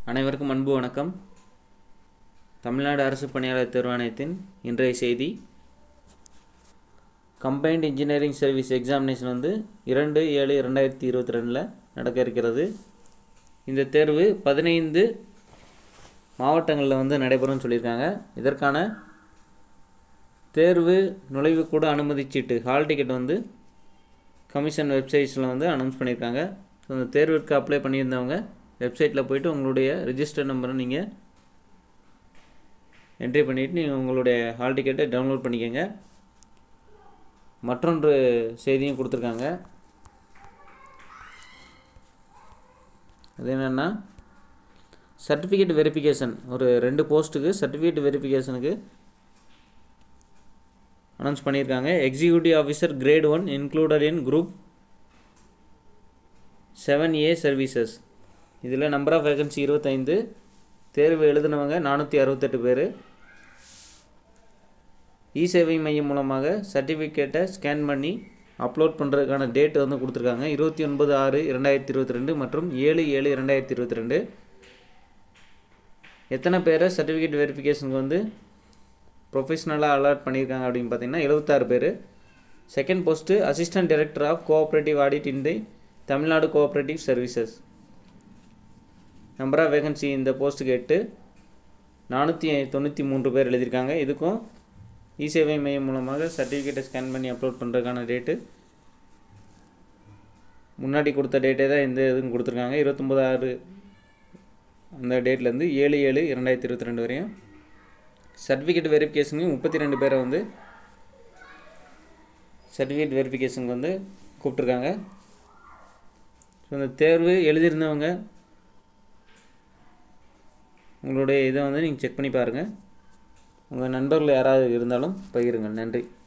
அனைவருக்கும் அன்பு வணக்கம் தமிழ்நாடு அரசு பணியாளர் தேர்வாணையத்தின் இன்றைய செய்தி கம்பைன்ட் இன்ஜினியரிங் சர்வீஸ் எக்ஸாமினேஷன் வந்து இரண்டு ஏழு இரண்டாயிரத்தி இருபத்தி ரெண்டில் நடக்க இருக்கிறது இந்த தேர்வு பதினைந்து மாவட்டங்களில் வந்து நடைபெறும்னு சொல்லியிருக்காங்க இதற்கான தேர்வு நுழைவுக்கூட அனுமதி சீட்டு ஹால் டிக்கெட் வந்து கமிஷன் வெப்சைட்ஸில் வந்து அனௌன்ஸ் பண்ணியிருக்காங்க ஸோ அந்த தேர்விற்கு அப்ளை பண்ணியிருந்தவங்க வெப்சைட்டில் போயிட்டு உங்களுடைய ரிஜிஸ்டர் நம்பரை நீங்கள் என்ட்ரி பண்ணிவிட்டு நீங்கள் உங்களுடைய ஹால் டிக்கெட்டை டவுன்லோட் பண்ணிக்கோங்க மற்றொன்று செய்தியும் கொடுத்துருக்காங்க அது என்னென்னா சர்டிஃபிகேட் வெரிஃபிகேஷன் ஒரு ரெண்டு போஸ்ட்டுக்கு சர்டிஃபிகேட் வெரிஃபிகேஷனுக்கு அனௌன்ஸ் பண்ணியிருக்காங்க executive officer grade one included in group seven A services இதில் நம்பர் ஆஃப் வேகன்சி இருபத்தைந்து தேர்வு எழுதினவங்க நானூற்றி அறுபத்தெட்டு பேர் இ சேவை மையம் மூலமாக சர்டிஃபிகேட்டை ஸ்கேன் பண்ணி அப்லோட் பண்ணுறதுக்கான டேட் வந்து கொடுத்துருக்காங்க இருபத்தி ஒன்பது ஆறு இரண்டாயிரத்தி இருபத்தி ரெண்டு மற்றும் ஏழு ஏழு இரண்டாயிரத்தி இருபத்தி ரெண்டு எத்தனை பேரை சர்டிஃபிகேட் வெரிஃபிகேஷனுக்கு வந்து ப்ரொஃபஷ்னலாக அலாட் பண்ணியிருக்காங்க அப்படின்னு பார்த்தீங்கன்னா எழுபத்தாறு பேர் second post assistant director of cooperative audit in the Tamil Nadu cooperative services number of vacancy இந்த போஸ்ட்டுக்கு எட்டு நானூற்றி தொண்ணூற்றி மூன்று பேர் எழுதியிருக்காங்க இதுக்கும் இ சேவை மையம் மூலமாக சர்டிஃபிகேட்டை ஸ்கேன் பண்ணி அப்லோட் பண்ணுறதுக்கான டேட்டு முன்னாடி கொடுத்த டேட்டே தான் இந்த இதுன்னு கொடுத்துருக்காங்க இருபத்தொம்பது ஆறு அந்த டேட்லேருந்து ஏழு ஏழு இரண்டாயிரத்தி இருபத்தி ரெண்டு வரையும் சர்டிஃபிகேட் வெரிஃபிகேஷனுக்கு முப்பத்தி ரெண்டு பேரை வந்து சர்டிஃபிகேட் வெரிஃபிகேஷனுக்கு வந்து கூப்பிட்ருக்காங்க ஸோ இந்த தேர்வு எழுதியிருந்தவங்க உங்களுடைய இதை வந்து நீங்கள் செக் பண்ணி பாருங்கள் உங்கள் நண்பர்கள் யாராவது இருந்தாலும் பகிருங்கள் நன்றி